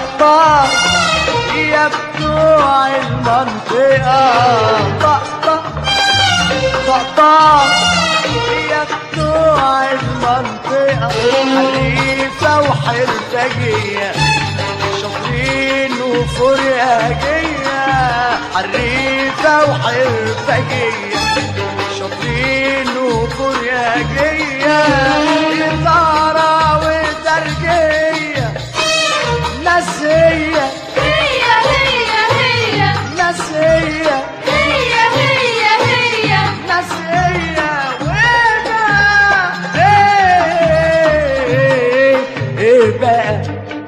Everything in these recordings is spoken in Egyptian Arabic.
طقطق يا بتوع المنطقة طقطق طقطق يا بتوع المنطقة حريفة وحرفجية شاطرين وفرياجية حريفة وحرفجية شاطرين وفرياجية إثارة وترجية نسية هي هي هي نسية هي هي هي نسية وأنا إيه إيه بقى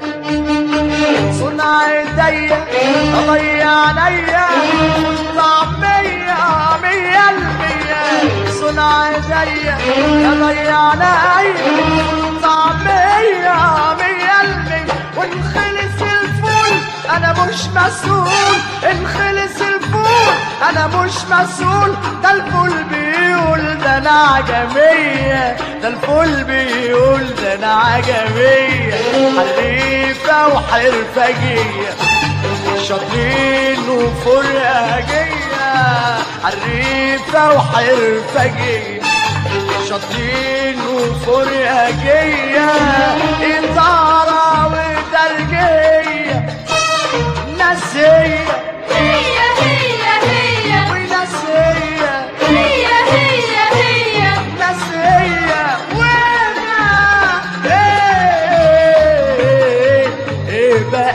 صنع ايديا اضيع عليا طعمية مية المية صنع ايديا اضيع عليا طعمية مية المية وانخلص الفول انا مش مسؤول انخلص الفول انا مش مسؤول ده الفول بيقول ده انا عجمية ده الفول بيقول ده انا عجمية حريفة وحرفجية شاطرين وفرقجية حريفة وحرفجية شاطرين وفرقجية إثارة وترجية نسية هي هي هي ونسية هي هي هي نسية وانا ايه ايه بقى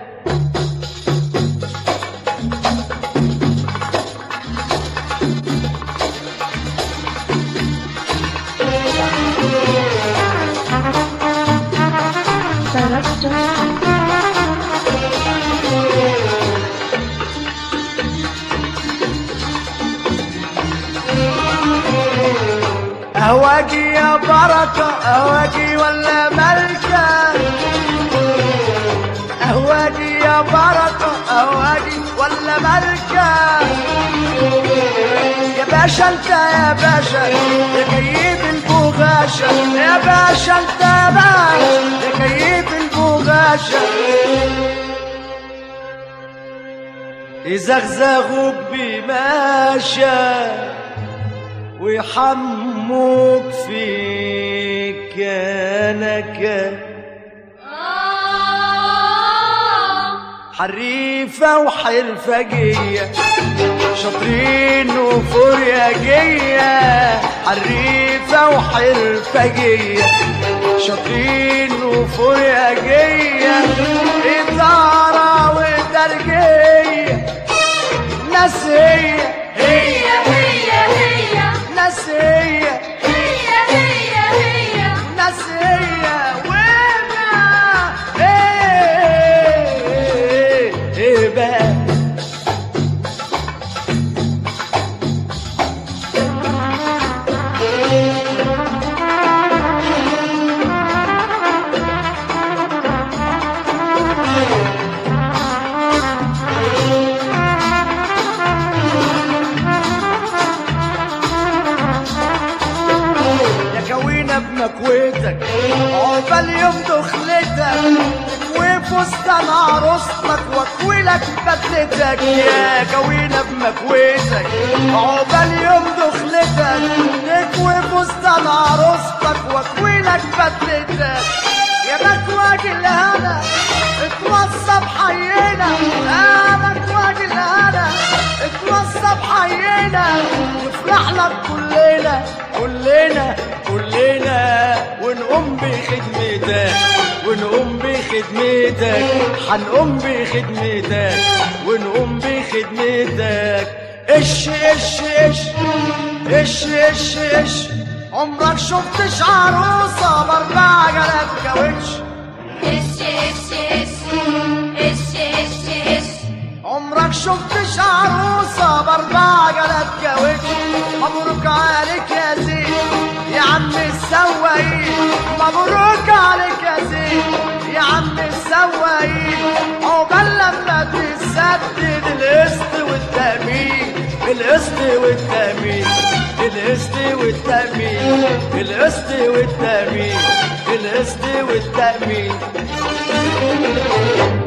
اهواجي يا بركة اهواجي ولا ملكة اهواجي يا بركة اهواجي ولا ملكة يا باشا انت يا باشا يا كيف البغاشة يا باشا انت يا باشا يا كيف البغاشة يزغزغوك بماشى ويحموك في كنكه آه حريفة وحرفجية شاطرين وفرياجية حريفة وحرفجية شاطرين وفرياجية إثارة وترجية نسية هي هي هي نسية هي هي هي نسية وانا ايه ايه بقى يا كوينة بمكويتك عقبال يوم دخلتك وفستان عروستك واكويلك بدلتك يا كوينة بمكويتك عقبال يوم دخلتك تكوي فستان عروستك واكويلك بدلتك يا مكواج الهنا اتوصى بحينا يا مكواج الهنا اتوصى بحينا نفرح لك كلنا كلنا كلنا ونقوم بخدمتك ونقوم بخدمتك هنقوم بخدمتك ونقوم بخدمتك اش اش اش اش اش اش عمرك شفتش عروسة باربع جلاب كاوتش اش اش اش اش اش اش عمرك شفتش عروسة باربع جلاب كاوتش مبروك عليك يا زين يا عم السواقين مبروك عليك يا زين يا عم السواقين عقبال لما تسدد القسط والتأمين القسط والتأمين القسط والتأمين القسط والتأمين القسط والتأمين